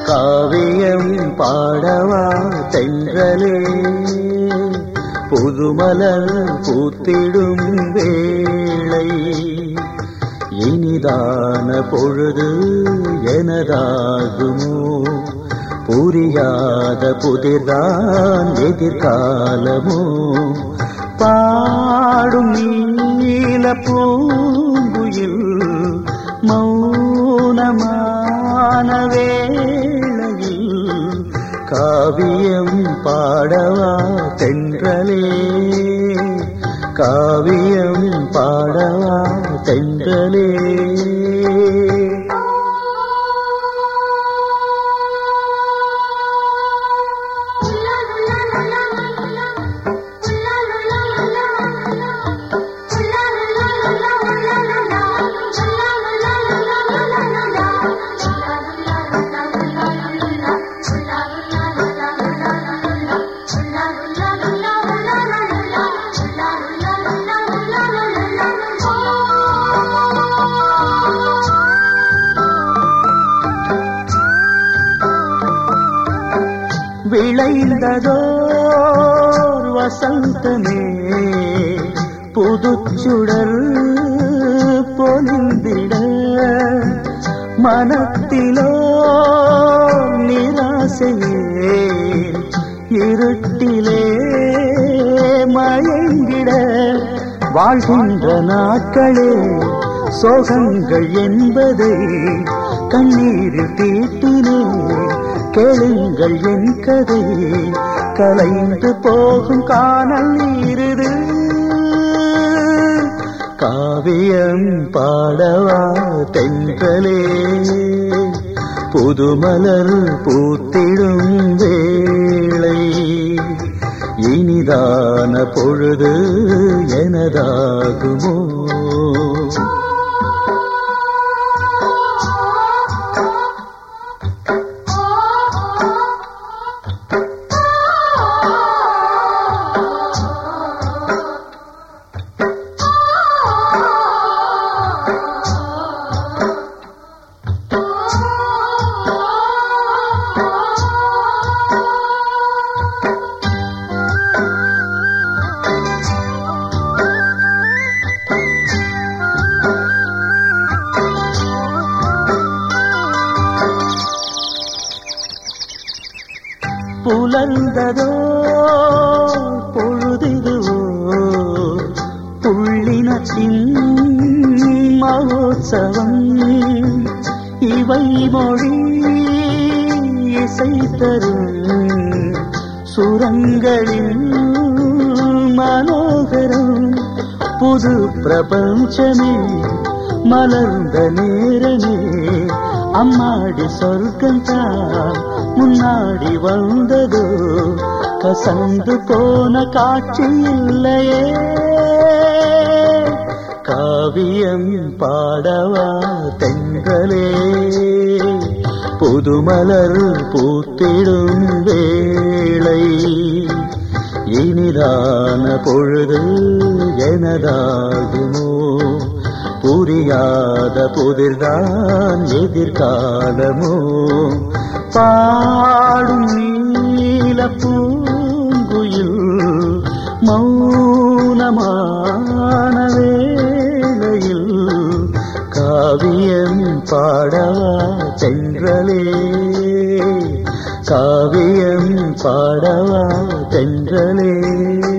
காவியம் பாடவா தென்றலே புதுமலர் பூத்திடும் வேளை இனிதான பொழுது எனதாகுமோ புரியாத புதிர்தான் எதிர்காலமோ பாடும் நீல பூங்குயில் மௌனமான வேளையில் காவியம் பாடவா தென்றலே காவியம் பாடவா தென்றலே விளைந்ததோர் வசந்தமே புதுச்சுடர் பொலிந்திட மனத்திலோ நிராசையே இருட்டிலே மயங்கிட வாழ்கின்ற நாட்களே சோகங்கள் என்பதை கண்ணீரில் தீட்டினே கேளுங்கள் என் கதை கலைந்து போகும் காணல் நீருது காவியம் பாடவா தென்றலே புதுமலர் பூத்திடும் வேளை இனிதான பொழுது எனதாகுமோ புலர்ந்ததோ பொழுதிதுவோ புள்ளினத்தின் மகோத்சவம் இவை மொழி இசை தரும் சுரங்களின் மனோகரம் புது பிரபஞ்சமே மலர்ந்த நேரமே அம்மாடி சொர்க்கம் தான் முன்னாடி வந்ததோ கசந்து போன காட்சி இல்லையே காவியம் பாடவா தென்றலே புதுமலர் பூத்திடும் வேளை இனிதான பொழுது எனதாகுமோ புரியாத புதிர்தான் எதிர்காலமோ பாடும் நீல பூங்குயில் மௌனமான வேளையில் காவியம் பாடவா தென்றலே காவியம் பாடவா தென்றலே